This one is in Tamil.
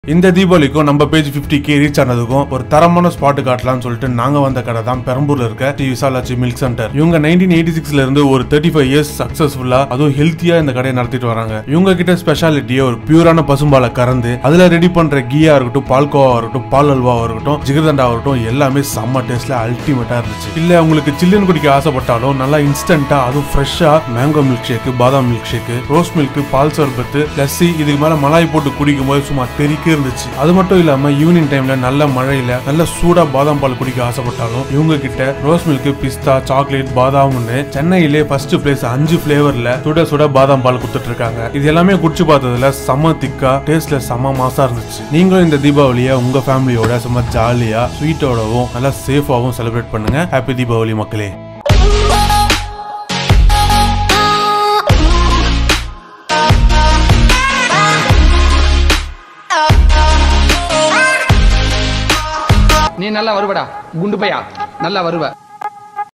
இந்த தீபாவளிக்கும் நம்ம பேஜ் 50k கே ரீச் ஆனதுக்கும் ஒரு தரமான ஸ்பாட் காட்டலாம்னு சொல்லிட்டு நாங்க வந்த கடை தான் பெரம்பூர்ல இருக்க டி விசாலாட்சி மில்க் சென்டர் இவங்க நைன்டீன் எயிட்டி சிக்ஸ்ல இருந்து ஒரு தேர்ட்டி ஃபைவ் இயர்ஸ் சக்சஸ்ஃபுல்லா அதுவும் ஹெல்த்தியா இந்த கடையை நடத்திட்டு வராங்க இவங்க கிட்ட ஸ்பெஷாலிட்டியே ஒரு பியூரான பசும்பாலை கறந்து அதுல ரெடி பண்ற கீயா இருக்கட்டும் பால்கோவா இருக்கட்டும் பால் அல்வாவா இருக்கட்டும் ஜிகர்தண்டா இருக்கட்டும் எல்லாமே செம்ம டேஸ்ட்ல அல்டிமேட்டா இருந்துச்சு இல்ல உங்களுக்கு சில்லுன்னு குடிக்க ஆசைப்பட்டாலும் நல்லா இன்ஸ்டன்டா அதுவும் ஃப்ரெஷ்ஷா மேங்கோ மில்க் ஷேக் பாதாம் மில்க் ஷேக் ரோஸ் மில்க் பால் சர்பத்து லஸ்ஸி இதுக்கு மேல மலாய் போட்டு குடிக்கும் போது சும்மா தெறிக்க இருந்துச்சு அது மட்டும் இல்லாம ஈவினிங் டைம்ல நல்ல மழையில நல்ல சூடா பாதாம் பால் குடிக்க ஆசைப்பட்டாலும் இவங்க கிட்ட ரோஸ் மில்க் பிஸ்தா சாக்லேட் பாதாம்னு சென்னையிலே ஃபர்ஸ்ட் பிளேஸ் அஞ்சு பிளேவர்ல சுட சுட பாதாம் பால் கொடுத்துட்டு இருக்காங்க இது எல்லாமே குடிச்சு பார்த்ததுல செம்ம திக்கா டேஸ்ட்ல செம்ம மாசா இருந்துச்சு நீங்களும் இந்த தீபாவளியை உங்க ஃபேமிலியோட சும்மா ஜாலியா ஸ்வீட்டோடவும் நல்லா சேஃபாவும் செலிப்ரேட் பண்ணுங்க ஹாப்பி தீபாவளி மக்களே நீ நல்லா வருவடா குண்டு பையா நல்லா வருவ